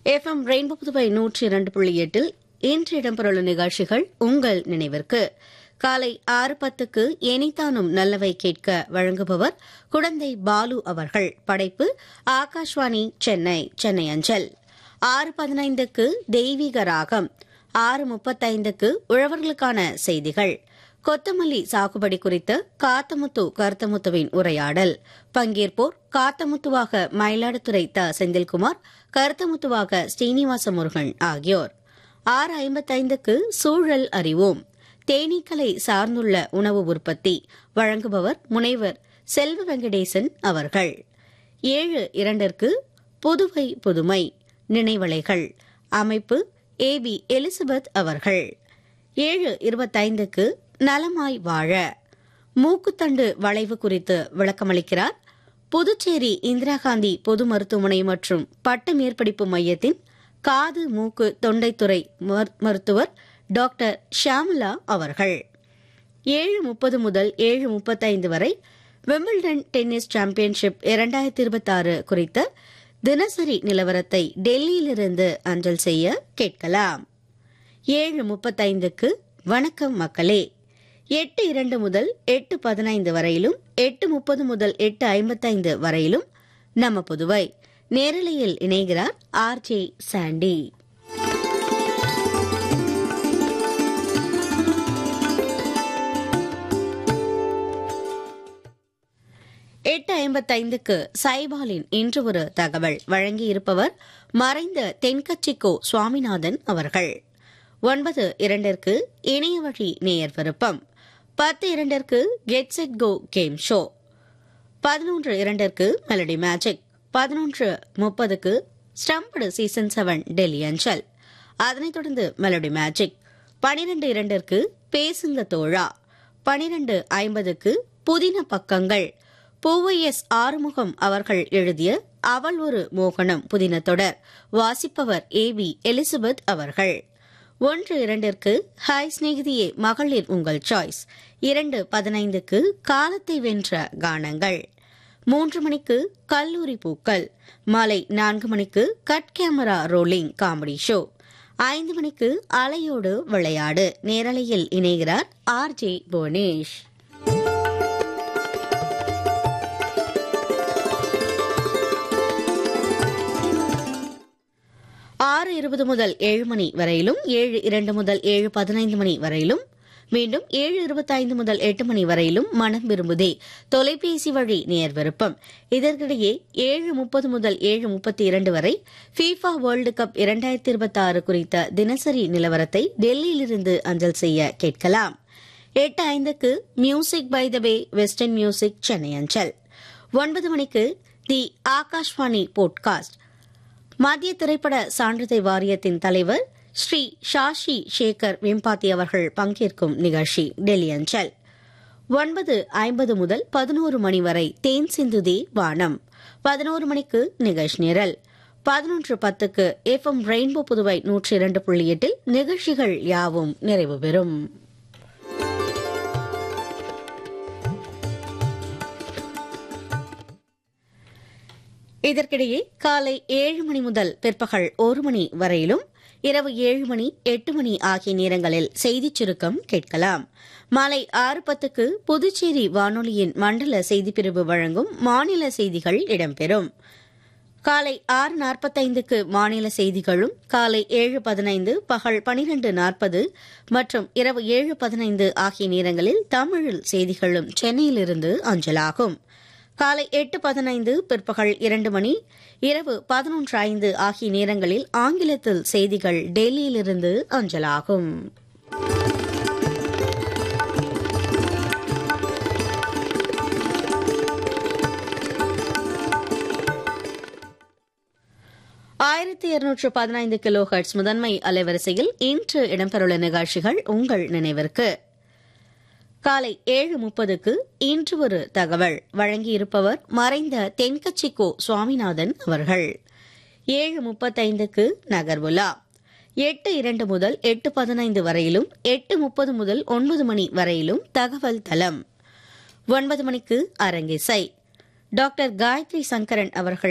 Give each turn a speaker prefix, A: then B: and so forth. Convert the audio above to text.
A: FM rainbow Puduvai நூற்றி இரண்டு புள்ளி எட்டில் இன்று இடம்பெறவுள்ள நிகழ்ச்சிகள் உங்கள் நினைவிற்கு காலை ஆறு பத்துக்கு எனிதானும் நல்லவை கேட்க வழங்குபவர் குடந்தை பாலு அவர்கள் படைப்பு ஆகாஷ்வாணி சென்னை சென்னை அஞ்சல் ஆறு பதினைந்துக்கு தெய்வீக ராகம் ஆறு முப்பத்தைந்துக்கு உழவர்களுக்கான செய்திகள் கொத்தமல்லி சாகுபடி குறித்து காத்தமுத்து கருத்தமுத்துவின் உரையாடல் பங்கேற்போர் காத்தமுத்துவாக மயிலாடுதுறை த செந்தில்குமார் கருத்தமுத்துவாக ஸ்ரீனிவாச முருகன் ஆகியோர் ஆறு ஐம்பத்தைந்துக்கு சூழல் அறிவோம் தேனீக்களை சார்ந்துள்ள உணவு உற்பத்தி வழங்குபவர் முனைவர் செல்வ வெங்கடேசன் அவர்கள் ஏழு இரண்டிற்கு புதுவை புதுமை நினைவலைகள் அமைப்பு ஏ பி எலிசபெத் அவர்கள் ஏழு இருபத்தைந்துக்கு நலமாய் வாழ மூக்குத்தண்டு வளைவு குறித்து விளக்கமளிக்கிறார் புதுச்சேரி இந்திரா காந்தி பொது மருத்துவமனை மற்றும் பட்ட மேற்படிப்பு மையத்தின் காது மூக்கு தொண்டைத்துறை மருத்துவர் டாக்டர் ஷியாமலா அவர்கள் ஏழு முப்பது முதல் ஏழு முப்பத்தைந்து வரை விம்பிள்டன் டென்னிஸ் சாம்பியன்ஷிப் இரண்டாயிரத்தி இருபத்தாறு குறித்த தினசரி நிலவரத்தை டெல்லியிலிருந்து அஞ்சல் செய்ய கேட்கலாம் ஏழு முப்பத்தைந்துக்கு வணக்கம் மக்களே எட்டு இரண்டு முதல் எட்டு பதினைந்து வரையிலும் எட்டு முப்பது முதல் எட்டு ஐம்பத்தைந்து வரையிலும் நம்ம புதுவை நேரலையில் இணைகிறார் ஆர் ஜே சாண்டி எட்டு ஐம்பத்தைந்துக்கு சைபாலின் இன்று ஒரு தகவல் வழங்கியிருப்பவர் மறைந்த தென்கட்சிக்கோ சுவாமிநாதன் அவர்கள் ஒன்பது இரண்டிற்கு இணைய வழி நேயர் விருப்பம் பத்து இரண்டிற்கு get set go game show பதினொன்று இரண்டிற்கு மெலடி மேஜிக் பதினொன்று முப்பதுக்கு ஸ்டம்படு சீசன் செவன் டெல்லி அஞ்சல் அதனைத் தொடர்ந்து மெலடி மேஜிக் பனிரெண்டு இரண்டிற்கு பேசுங்க தோழா பனிரெண்டு ஐம்பதுக்கு புதின பக்கங்கள் பூவைஎஸ் ஆறுமுகம் அவர்கள் எழுதிய அவள் ஒரு மோகனம் புதின தொடர் வாசிப்பவர் ஏ பி எலிசபெத் அவர்கள் ஒன்று இரண்டிற்கு ஹாய் சிநேகிதியே மகளிர் உங்கள் சாய்ஸ் இரண்டு பதினைந்துக்கு காலத்தை வென்ற கானங்கள் மூன்று மணிக்கு கல்லூரி பூக்கள் மாலை நான்கு மணிக்கு cut camera rolling comedy show ஐந்து மணிக்கு அலையோடு விளையாடு நேரலையில் இணைகிறார் ஆர் ஜே புவனேஷ் ஆறு இருபது முதல் ஏழு மணி வரையிலும் ஏழு இரண்டு முதல் ஏழு பதினைந்து மணி வரையிலும் மீண்டும் ஏழு இருபத்தைந்து முதல் எட்டு மணி வரையிலும் மனம் விரும்புதே தொலைபேசி வழி நேர் விருப்பம் இதற்கிடையே ஏழு முப்பது முதல் ஏழு முப்பத்தி இரண்டு வரை ஃபீஃபா வேர்ல்டு கப் இரண்டாயிரத்தி இருபத்தி ஆறு குறித்த தினசரி நிலவரத்தை டெல்லியிலிருந்து அஞ்சல் செய்ய கேட்கலாம் எட்டு ஐந்துக்கு music by the way western music Chennai அஞ்சல் ஒன்பது மணிக்கு தி ஆகாஷ்வாணி போட்காஸ்ட் மத்திய திரைப்பட சான்றிதழ் வாரியத்தின் தலைவர் ஸ்ரீ ஷாஷி சேகர் வெம்பாத்தி அவர்கள் பங்கேற்கும் நிகழ்ச்சி டெல்லி அஞ்சல் ஒன்பது ஐம்பது முதல் பதினோரு மணி வரை தேன் சிந்துதே வானம் பதினோரு மணிக்கு நிகழ்ச்சி நிரல் பதினொன்று பத்துக்கு எஃப் எம் ரெயின்போ புதுவை நூற்றி இரண்டு புள்ளி எட்டில் நிகழ்ச்சிகள் யாவும் நிறைவு பெறும் இதற்கிடையே காலை ஏழு மணி முதல் பிற்பகல் ஒரு மணி வரையிலும் இரவு ஏழு மணி எட்டு மணி ஆகிய நேரங்களில் செய்திச் சுருக்கம் கேட்கலாம் மாலை ஆறு பத்துக்கு புதுச்சேரி வானொலியின் மண்டல செய்திப்பிரிவு வழங்கும் மாநில செய்திகள் இடம்பெறும் காலை ஆறு நாற்பத்தைந்துக்கு மாநில செய்திகளும் காலை ஏழு பதினைந்து பகல் பனிரெண்டு நாற்பது மற்றும் இரவு ஏழு பதினைந்து ஆகிய நேரங்களில் தமிழில் செய்திகளும் சென்னையிலிருந்து அஞ்சலாகும் காலை எட்டு பதினைந்து பிற்பகல் இரண்டு மணி இரவு பதினொன்று ஐந்து ஆகிய நேரங்களில் ஆங்கிலத்தில் செய்திகள் டெல்லியிலிருந்து அஞ்சலாகும் ஆயிரத்தி இருநூற்று பதினைந்து கிலோ ஹெர்ட்ஸ் முதன்மை அலைவரிசையில் இன்று இடம்பெறவுள்ள நிகழ்ச்சிகள் உங்கள் நினைவிற்கு காலை ஏழு முப்பதுக்கு இன்று ஒரு தகவல் வழங்கியிருப்பவர் மறைந்த தென்கட்சிக்கோ சுவாமிநாதன் அவர்கள் ஏழு முப்பத்தைந்துக்கு நகர்வுலா எட்டு இரண்டு முதல் எட்டு பதினைந்து வரையிலும் எட்டு முப்பது முதல் ஒன்பது மணி வரையிலும் தகவல் தளம் ஒன்பது மணிக்கு அரங்கிசை டாக்டர் காயத்ரி சங்கரன் அவர்கள்